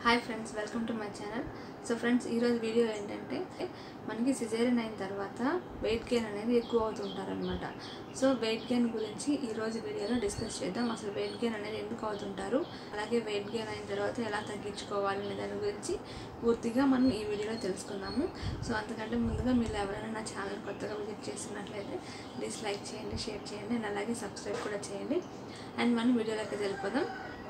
hi friends welcome to my channel so friends ఈరోజు video ఏంటంటే మనకి సిజేరియన్ అయిన తర్వాత వెయిట్ గెయిన్ అనేది ఎక్కువ అవుతుంటారనమాట సో వెయిట్ గెయిన్ గురించి ఈరోజు వీడియోలో డిస్కస్ చేద్దాం అసలు వెయిట్ గెయిన్ అనేది ఎందుకు అవుతుంటారు అలాగే వెయిట్ గెయిన్ అయిన తర్వాత ఎలా తగ్గించుకోవాలి అనే దాని గురించి పూర్తిగా మనం ఈ వీడియోలో తెలుసుకుందాము సో అంతకంటే ముందుగా మీరు ఎవరైనా నా ఛానల్ కొత్తగా విజిట్ చేస్తున్నట్లయితే ప్లీజ్ లైక్ చేయండి షేర్ చేయండి అండ్ అలాగే సబ్స్క్రైబ్ కూడా చేయండి అండ్ మనం వీడియోలోకి వెళ్ళిపోదాం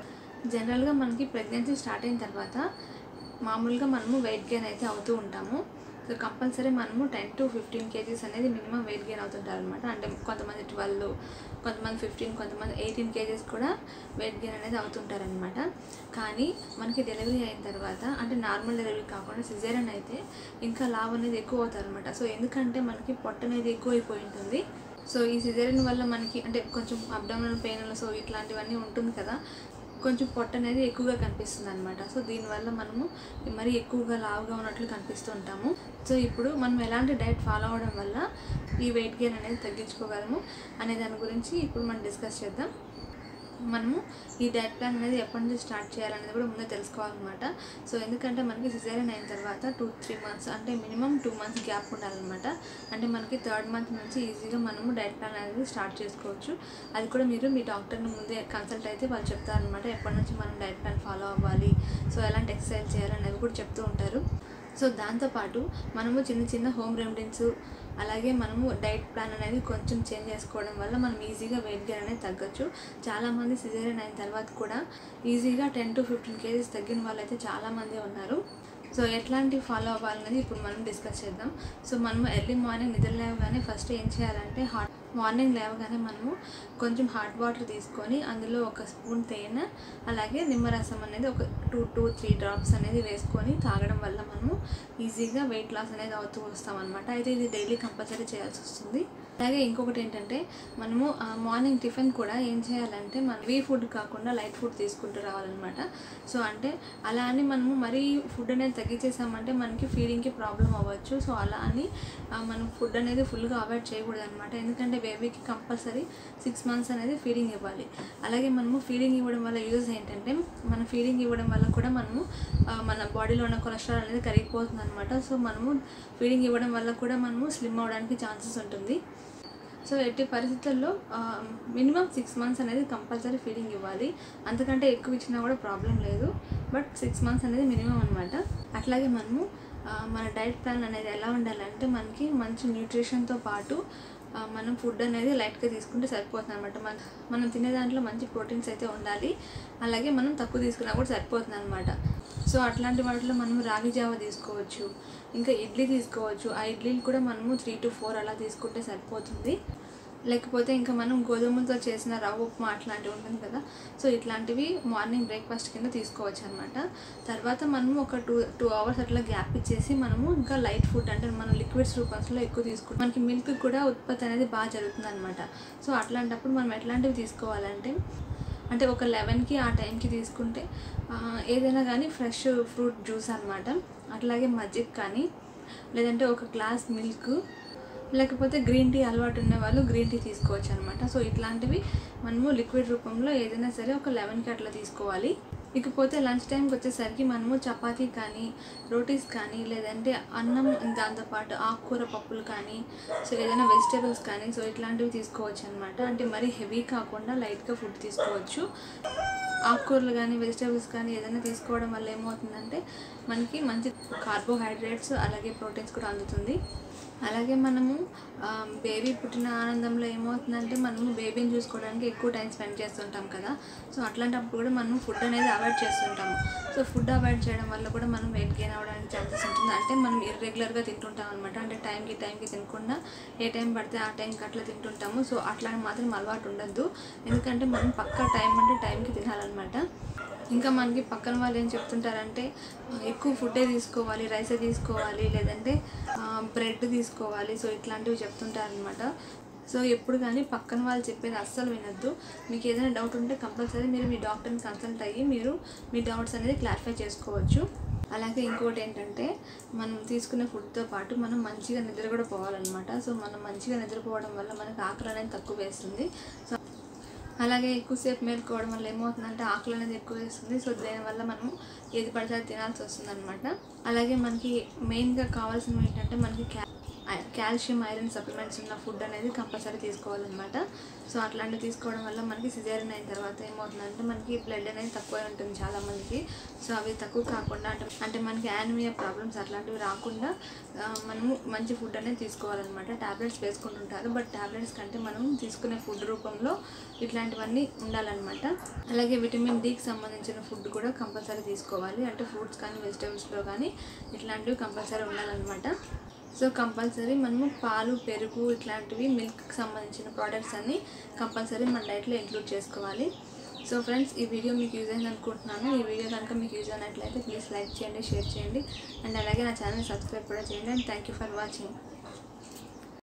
జనరల్గా మనకి ప్రెగ్నెన్సీ స్టార్ట్ అయిన తర్వాత మామూలుగా మనము వెయిట్ గెయిన్ అయితే అవుతూ ఉంటాము సో కంపల్సరీ మనము టెన్ టు ఫిఫ్టీన్ కేజీస్ అనేది మినిమం వెయిట్ గెయిన్ అవుతుంటారు అనమాట అంటే కొంతమంది ట్వెల్వ్ కొంతమంది ఫిఫ్టీన్ కొంతమంది ఎయిటీన్ కేజీస్ కూడా వెయిట్ గెయిన్ అనేది అవుతుంటారనమాట కానీ మనకి డెలివరీ అయిన తర్వాత అంటే నార్మల్ డెలివరీ కాకుండా సిజేరియన్ అయితే ఇంకా లావ్ అనేది ఎక్కువ అవుతారు అనమాట సో ఎందుకంటే మనకి పొట్ట అనేది ఎక్కువ అయిపోయి ఉంటుంది సో ఈ సిజేరియన్ వల్ల మనకి అంటే కొంచెం అబ్డామినల్ పెయిన్ సో ఇట్లాంటివన్నీ ఉంటుంది కదా కొంచెం పొట్ట అనేది ఎక్కువగా కనిపిస్తుంది అనమాట సో దీనివల్ల మనము మరీ ఎక్కువగా లావుగా ఉన్నట్లు కనిపిస్తూ ఉంటాము సో ఇప్పుడు మనం ఎలాంటి డైట్ ఫాలో అవడం వల్ల ఈ వెయిట్ గెయిన్ అనేది తగ్గించుకోగలము అనే దాని గురించి ఇప్పుడు మనం డిస్కస్ చేద్దాం మనము ఈ డైట్ ప్లాన్ అనేది ఎప్పటి నుంచి స్టార్ట్ చేయాలనేది కూడా ముందే తెలుసుకోవాలన్నమాట సో ఎందుకంటే మనకి సిజేరియన్ అయిన తర్వాత టూ త్రీ మంత్స్ అంటే మినిమం టూ మంత్స్ గ్యాప్ ఉండాలన్నమాట అంటే మనకి థర్డ్ మంత్ నుంచి ఈజీగా మనము డైట్ ప్లాన్ అనేది స్టార్ట్ చేసుకోవచ్చు అది కూడా మీరు మీ డాక్టర్ని ముందే కన్సల్ట్ అయితే వాళ్ళు చెప్తారనమాట ఎప్పటి నుంచి మనం డైట్ ప్లాన్ ఫాలో అవ్వాలి సో ఎలాంటి ఎక్సర్సైజ్ చేయాలనేది కూడా చెప్తూ ఉంటారు సో దాంతోపాటు మనము చిన్న చిన్న హోమ్ రెమెడీస్ అలాగే మనము డైట్ ప్లాన్ అనేది కొంచెం చేంజ్ చేసుకోవడం వల్ల మనం ఈజీగా వెయిట్ గెయిన్ అనేది తగ్గొచ్చు చాలామంది సిజేరియన్ అయిన తర్వాత కూడా ఈజీగా టెన్ టు ఫిఫ్టీన్ కేజీస్ తగ్గిన వాళ్ళు అయితే చాలామంది ఉన్నారు సో ఎట్లాంటి ఫాలో అవ్వాలనేది ఇప్పుడు మనం డిస్కస్ చేద్దాం సో మనము ఎర్లీ మార్నింగ్ నిద్ర లేవగానే ఫస్ట్ ఏం చేయాలంటే హాట్ మార్నింగ్ లేవగానే మనము కొంచెం హాట్ వాటర్ తీసుకొని అందులో ఒక స్పూన్ తేనె అలాగే నిమ్మరసం అనేది ఒక టూ టూ త్రీ డ్రాప్స్ అనేది వేసుకొని తాగడం వల్ల మనము ఈజీగా వెయిట్ లాస్ అనేది అవుతూ వస్తాం అనమాట అయితే ఇది డైలీ కంపల్సరీ చేయాల్సి వస్తుంది అలాగే ఇంకొకటి ఏంటంటే మనము మార్నింగ్ టిఫిన్ కూడా ఏం చేయాలంటే మన హెవీ ఫుడ్ కాకుండా లైట్ ఫుడ్ తీసుకుంటూ రావాలన్నమాట సో అంటే అలా అని మనము మరీ ఫుడ్ అనేది తగ్గించేసామంటే మనకి ఫీడింగ్కి ప్రాబ్లం అవ్వచ్చు సో అలా అని ఆ, మనం ఫుడ్ అనేది ఫుల్గా అవాయిడ్ చేయకూడదు అనమాట ఎందుకంటే బేబీకి కంపల్సరీ సిక్స్ మంత్స్ అనేది ఫీడింగ్ ఇవ్వాలి అలాగే మనము ఫీడింగ్ ఇవ్వడం వల్ల యూజ్ ఏంటంటే మన ఫీడింగ్ ఇవ్వడం వల్ల కూడా మనము ఆ, మన బాడీలో ఉన్న కొలెస్ట్రాల్ అనేది కరిగిపోతుంది అనమాట సో మనము ఫీడింగ్ ఇవ్వడం వల్ల కూడా మనము స్లిమ్ అవ్వడానికి ఛాన్సెస్ ఉంటుంది సో ఎట్టి పరిస్థితుల్లో మినిమం సిక్స్ మంత్స్ అనేది కంపల్సరీ ఫీడింగ్ ఇవ్వాలి అంతకంటే ఎక్కువ ఇచ్చినా కూడా ప్రాబ్లం లేదు బట్ సిక్స్ మంత్స్ అనేది మినిమం అనమాట అట్లాగే మనము ఆ, మన డైట్ ప్లాన్ అనేది ఎలా ఉండాలంటే మనకి మంచి న్యూట్రిషన్తో పాటు ఆ, మనం ఫుడ్ అనేది లైట్గా తీసుకుంటే సరిపోతుంది అనమాట మన మనం తినే దాంట్లో మంచి ప్రోటీన్స్ అయితే ఉండాలి అలాగే మనం తక్కువ తీసుకున్నా కూడా సరిపోతుంది అనమాట సో అట్లాంటి వాటిలో మనం రాగి జావ తీసుకోవచ్చు ఇంకా ఇడ్లీ తీసుకోవచ్చు ఆ ఇడ్లీలు కూడా మనము త్రీ టు ఫోర్ అలా తీసుకుంటే సరిపోతుంది లేకపోతే ఇంకా మనం గోధుమలతో చేసిన రవ్వ ఉప్మా అట్లాంటివి ఉంటుంది కదా సో ఇట్లాంటివి మార్నింగ్ బ్రేక్ఫాస్ట్ కింద తీసుకోవచ్చు అనమాట తర్వాత మనము ఒక టూ టూ అవర్స్ అట్లా గ్యాప్ ఇచ్చేసి మనము ఇంకా లైట్ ఫుడ్ అంటే మనం లిక్విడ్స్ రూపంలో ఎక్కువ తీసుకుంటాం మనకి మిల్క్ కూడా ఉత్పత్తి అనేది బాగా జరుగుతుంది అనమాట సో అట్లాంటప్పుడు మనం ఎట్లాంటివి తీసుకోవాలంటే అంటే ఒక లెవెన్కి ఆ టైంకి తీసుకుంటే ఆ, ఏదైనా కానీ ఫ్రెష్ ఫ్రూట్ జ్యూస్ అనమాట అట్లాగే మజ్జిగ కానీ లేదంటే ఒక గ్లాస్ మిల్క్ లేకపోతే గ్రీన్ టీ అలవాటు ఉన్న వాళ్ళు గ్రీన్ టీ తీసుకోవచ్చు అనమాట సో ఇట్లాంటివి మనము లిక్విడ్ రూపంలో ఏదైనా సరే ఒక లెవెన్కి అట్లా తీసుకోవాలి ఇకపోతే లంచ్ టైంకి వచ్చేసరికి మనము చపాతీ కానీ రోటీస్ కానీ లేదంటే అన్నం దాంతోపాటు ఆకుకూర పప్పులు కానీ సో ఏదైనా వెజిటేబుల్స్ కానీ సో ఇట్లాంటివి తీసుకోవచ్చు అనమాట అంటే మరీ హెవీ కాకుండా లైట్గా ఫుడ్ తీసుకోవచ్చు ఆకుకూరలు కానీ వెజిటేబుల్స్ కానీ ఏదైనా తీసుకోవడం వల్ల ఏమవుతుందంటే మనకి మంచి కార్బోహైడ్రేట్స్ అలాగే ప్రోటీన్స్ కూడా అందుతుంది అలాగే మనము బేబీ పుట్టిన ఆనందంలో ఏమవుతుందంటే మనము బేబీని చూసుకోవడానికి ఎక్కువ టైం స్పెండ్ చేస్తుంటాం కదా సో అట్లాంటప్పుడు కూడా మనం ఫుడ్ అనేది అవాయిడ్ చేస్తుంటాము సో ఫుడ్ అవాయిడ్ చేయడం వల్ల కూడా మనం వెయిట్ గెయిన్ అవ్వడానికి ఛాన్సెస్ ఉంటుంది అంటే మనం ఇర్రెగ్యులర్గా తింటుంటాం అనమాట అంటే టైంకి టైంకి తినకుండా ఏ టైం పడితే ఆ టైంకి అట్లా తింటుంటాము సో అట్లా మాత్రం అలవాటు ఉండద్దు ఎందుకంటే మనం పక్కా టైం అంటే టైంకి తినాలన్నమాట ఇంకా మనకి పక్కన వాళ్ళు ఏం చెప్తుంటారంటే ఆ, ఎక్కువ ఫుడ్డే తీసుకోవాలి రైసే తీసుకోవాలి లేదంటే బ్రెడ్ తీసుకోవాలి సో ఇట్లాంటివి చెప్తుంటారనమాట సో ఎప్పుడు కానీ పక్కన వాళ్ళు చెప్పేది అస్సలు వినొద్దు మీకు ఏదైనా డౌట్ ఉంటే కంపల్సరీ మీరు మీ డాక్టర్ని కన్సల్ట్ అయ్యి మీరు మీ డౌట్స్ అనేది క్లారిఫై చేసుకోవచ్చు అలాగే ఇంకోటి ఏంటంటే మనం తీసుకునే ఫుడ్తో పాటు మనం మంచిగా నిద్ర కూడా పోవాలన్నమాట సో మనం మంచిగా నిద్రపోవడం వల్ల మనకు ఆకలి అనేది తక్కువ వేస్తుంది సో అలాగే ఎక్కువసేపు మేలుకోవడం వల్ల ఏమవుతుందంటే ఆకలి అనేది ఎక్కువ వేస్తుంది సో దీనివల్ల మనం ఏది పడితే అది తినాల్సి వస్తుంది అనమాట అలాగే మనకి మెయిన్గా కావాల్సినవి ఏంటంటే మనకి క్యా కాల్షియం ఐరన్ సప్లిమెంట్స్ ఉన్న ఫుడ్ అనేది కంపల్సరీ తీసుకోవాలన్నమాట సో అట్లాంటివి తీసుకోవడం వల్ల మనకి సిజేరియన్ అయిన తర్వాత ఏమవుతుందంటే మనకి బ్లడ్ అనేది తక్కువ ఉంటుంది చాలామందికి సో అవి తక్కువ కాకుండా అంటే అంటే మనకి యానిమియా ప్రాబ్లమ్స్ అట్లాంటివి రాకుండా ఆ, మనము మంచి ఫుడ్ అనేది తీసుకోవాలన్నమాట ట్యాబ్లెట్స్ వేసుకుంటుంటారు బట్ ట్యాబ్లెట్స్ కంటే మనం తీసుకునే ఫుడ్ రూపంలో ఇట్లాంటివన్నీ ఉండాలన్నమాట అలాగే విటమిన్ డికి సంబంధించిన ఫుడ్ కూడా కంపల్సరీ తీసుకోవాలి అంటే ఫ్రూట్స్ కానీ వెజిటేబుల్స్లో కానీ ఇట్లాంటివి కంపల్సరీ ఉండాలన్నమాట సో కంపల్సరీ మనము పాలు పెరుగు ఇట్లాంటివి మిల్క్కి సంబంధించిన ప్రోడక్ట్స్ అన్ని కంపల్సరీ మన డైట్లో ఇంక్లూడ్ చేసుకోవాలి సో ఫ్రెండ్స్ ఈ వీడియో మీకు యూజ్ అయింది అనుకుంటున్నాను ఈ వీడియో కనుక మీకు యూజ్ అయినట్లయితే ప్లీజ్ లైక్ చేయండి షేర్ చేయండి అండ్ అలాగే నా ఛానల్ సబ్స్క్రైబ్ కూడా చేయండి and thank you for watching